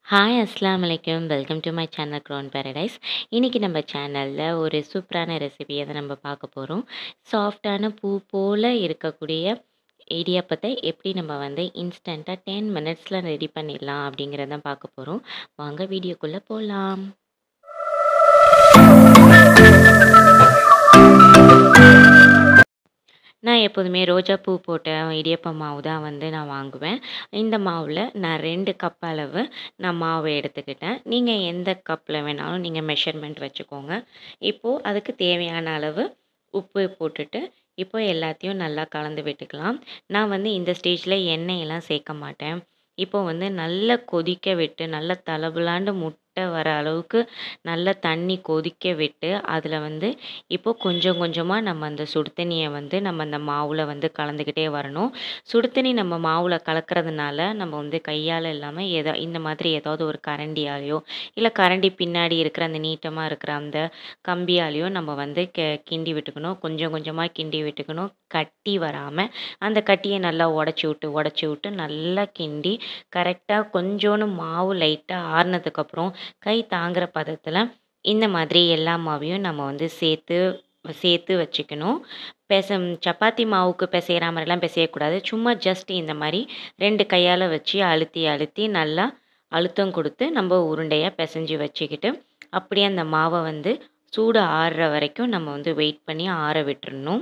hi அஸ்ஸலாமு அலைக்கும் welcome to my channel Crown Paradise இன்றைக்கி நம்ம சேனலில் ஒரு சூப்பரான ரெசிபியை தான் நம்ம பார்க்க போகிறோம் சாஃப்டான பூ போல் இருக்கக்கூடிய இடியாப்பத்தை எப்படி நம்ம வந்து இன்ஸ்டண்ட்டாக டென் மினிட்ஸில் ரெடி பண்ணிடலாம் அப்படிங்கிறத தான் பார்க்க போகிறோம் வாங்க வீடியோக்குள்ளே போகலாம் நான் எப்போதுமே ரோஜா பூ போட்ட இடியப்ப மாவு தான் வந்து நான் வாங்குவேன் இந்த மாவில் நான் ரெண்டு கப் அளவு நான் மாவு எடுத்துக்கிட்டேன் நீங்கள் எந்த கப்பில் வேணாலும் நீங்கள் மெஷர்மெண்ட் வச்சுக்கோங்க இப்போது அதுக்கு தேவையான அளவு உப்பு போட்டுட்டு இப்போ எல்லாத்தையும் நல்லா கலந்து விட்டுக்கலாம் நான் வந்து இந்த ஸ்டேஜில் எண்ணெயெல்லாம் சேர்க்க மாட்டேன் இப்போ வந்து நல்லா கொதிக்க விட்டு நல்லா தளபுலாண்டு முட்டை வர அளவுக்கு நல்லா தண்ணி கொதிக்க விட்டு அதில் வந்து இப்போ கொஞ்சம் கொஞ்சமாக நம்ம அந்த சுடு தண்ணியை வந்து நம்ம அந்த மாவில் வந்து கலந்துக்கிட்டே வரணும் சுடு தண்ணி நம்ம மாவில் கலக்கிறதுனால நம்ம வந்து கையால் இல்லாமல் எதா இந்த மாதிரி ஏதாவது ஒரு கரண்டியாலேயோ இல்லை கரண்டி பின்னாடி இருக்கிற அந்த நீட்டமாக இருக்கிற அந்த கம்பியாலேயோ நம்ம வந்து கெ கிண்டி விட்டுக்கணும் கொஞ்சம் கொஞ்சமாக கிண்டி விட்டுக்கணும் கட்டி வராமல் அந்த கட்டியை நல்லா உடச்சி விட்டு உடச்சி விட்டு நல்லா கிண்டி கரெக்டாக கொஞ்சோண்டு மாவு லைட்டாக ஆறுனதுக்கப்புறம் கை தாங்குகிற பதத்தில் இந்த மாதிரி எல்லா மாவையும் நம்ம வந்து சேர்த்து சேர்த்து வச்சுக்கணும் பெச சப்பாத்தி மாவுக்கு பிசைகிற மாதிரிலாம் பிசையக்கூடாது சும்மா ஜஸ்ட் இந்த மாதிரி ரெண்டு கையால் வச்சு அழுத்தி அழுத்தி நல்லா அழுத்தம் கொடுத்து நம்ம உருண்டையாக பிசைஞ்சு வச்சுக்கிட்டு அப்படியே அந்த மாவை வந்து சூடு ஆறுற வரைக்கும் நம்ம வந்து வெயிட் பண்ணி ஆற விட்டுறணும்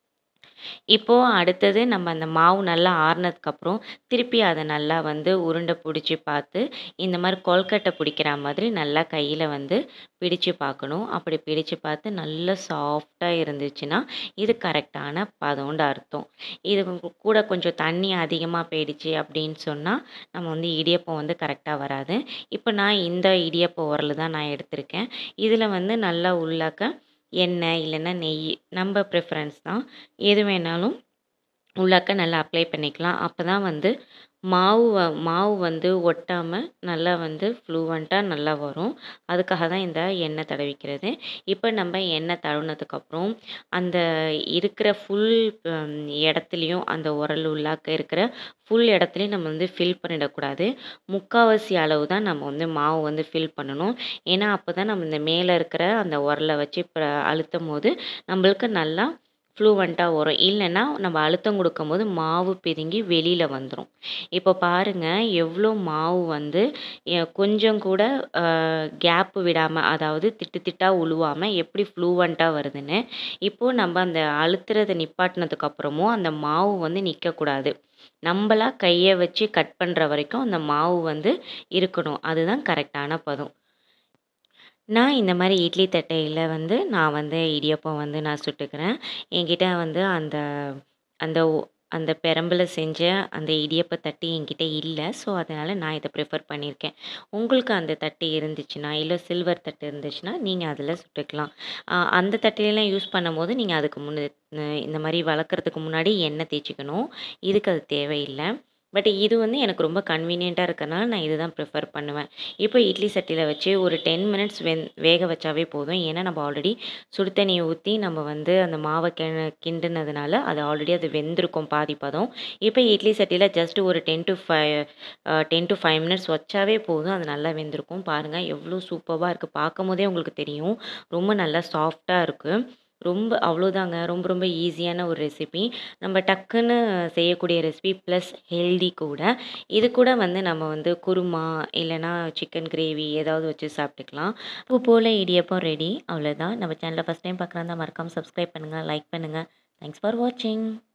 இப்போது அடுத்தது நம்ம அந்த மாவு நல்லா ஆறுனதுக்கப்புறம் திருப்பி அதை நல்லா வந்து உருண்டை பிடிச்சி பார்த்து இந்த மாதிரி கொல்கட்டை பிடிக்கிற மாதிரி நல்லா கையில் வந்து பிடிச்சு பார்க்கணும் அப்படி பிடிச்சு பார்த்து நல்லா சாஃப்டாக இருந்துச்சுன்னா இது கரெக்டான பதம்னு அர்த்தம் இது கூட கொஞ்சம் தண்ணி அதிகமாக போயிடுச்சு அப்படின்னு சொன்னால் நம்ம வந்து இடியப்பம் வந்து கரெக்டாக வராது இப்போ நான் இந்த இடியப்ப உரல் தான் நான் எடுத்திருக்கேன் இதில் வந்து நல்லா உள்ளாக்க எண்ணெய் இல்லைன்னா நெய் நம்ம ப்ரிஃபரன்ஸ் தான் எது வேணாலும் உள்ளாக்க நல்லா அப்ளை பண்ணிக்கலாம் அப்போ தான் வந்து மாவு மாவு வந்து ஒட்டாமல் நல்லா வந்து ஃப்ளூவண்ட்டாக நல்லா வரும் அதுக்காக தான் இந்த எண்ணெய் தடவிக்கிறது இப்போ நம்ம எண்ணெய் தடவினதுக்கப்புறம் அந்த இருக்கிற ஃபுல் இடத்துலையும் அந்த உரல் உள்ளாக்க இருக்கிற ஃபுல் இடத்துலையும் நம்ம வந்து ஃபில் பண்ணிடக்கூடாது முக்கால்வாசி அளவு தான் நம்ம வந்து மாவு வந்து ஃபில் பண்ணணும் ஏன்னா அப்போ தான் நம்ம இந்த மேலே இருக்கிற அந்த உரலை வச்சு இப்போ அழுத்தும் போது நம்மளுக்கு நல்லா ஃப்ளூவண்ட்டாக வரும் இல்லைன்னா நம்ம அழுத்தம் கொடுக்கும்போது மாவு பிதுங்கி வெளியில் வந்துடும் இப்போ பாருங்கள் எவ்வளோ மாவு வந்து கொஞ்சம் கூட கேப்பு விடாமல் அதாவது திட்டு திட்டாக உழுவாமல் எப்படி ஃப்ளூவண்ட்டாக வருதுன்னு இப்போது நம்ம அந்த அழுத்துறதை நிப்பாட்டினதுக்கப்புறமும் அந்த மாவு வந்து நிற்கக்கூடாது நம்மளா கையை வச்சு கட் பண்ணுற வரைக்கும் அந்த மாவு வந்து இருக்கணும் அதுதான் கரெக்டான பதம் நான் இந்த மாதிரி இட்லி தட்டையில் வந்து நான் வந்து இடியப்பம் வந்து நான் சுட்டுக்கிறேன் என்கிட்ட வந்து அந்த அந்த அந்த பெரம்பில் செஞ்ச அந்த இடியப்ப தட்டு என்கிட்ட இல்லை ஸோ அதனால் நான் இதை ப்ரிஃபர் பண்ணியிருக்கேன் உங்களுக்கு அந்த தட்டு இருந்துச்சுன்னா இல்லை சில்வர் தட்டு இருந்துச்சுன்னா நீங்கள் அதில் சுட்டுக்கலாம் அந்த தட்டிலெலாம் யூஸ் பண்ணும்போது நீங்கள் அதுக்கு முன்னே இந்த மாதிரி வளர்க்குறதுக்கு முன்னாடி எண்ணெய் தேய்ச்சிக்கணும் இதுக்கு அது தேவையில்லை பட் இது வந்து எனக்கு ரொம்ப கன்வீனியண்ட்டாக இருக்கறனால நான் இது தான் ப்ரிஃபர் பண்ணுவேன் இப்போ இட்லி சட்டியில் வச்சு ஒரு டென் மினிட்ஸ் வெந் வேக வச்சாவே போதும் ஏன்னா நம்ம ஆல்ரெடி சுடு தண்ணியை ஊற்றி நம்ம வந்து அந்த மாவை கி கிண்டுனதுனால அது ஆல்ரெடி அது வெந்திருக்கும் பாதி பதம் இப்போ இட்லி சட்டியில் ஜஸ்ட் ஒரு ten to five ten to five minutes வச்சாவே போதும் அது நல்லா வெந்திருக்கும் பாருங்கள் எவ்வளோ சூப்பராக இருக்குது பார்க்கும் போதே உங்களுக்கு தெரியும் ரொம்ப நல்லா சாஃப்டாக இருக்குது ரொம்ப அவ்வளோதாங்க ரொம்ப ரொம்ப ஈஸியான ஒரு ரெசிபி நம்ம டக்குன்னு செய்யக்கூடிய ரெசிபி ப்ளஸ் ஹெல்தி கூட இது கூட வந்து நம்ம வந்து குருமா இல்லைனா சிக்கன் கிரேவி ஏதாவது வச்சு சாப்பிட்டுக்கலாம் பூ போல் இடியப்பம் ரெடி அவ்வளோதான் நம்ம சேனலில் ஃபஸ்ட் டைம் பார்க்குறதா மறக்காமல் சப்ஸ்கிரைப் பண்ணுங்கள் லைக் பண்ணுங்கள் தேங்க்ஸ் ஃபார் வாட்சிங்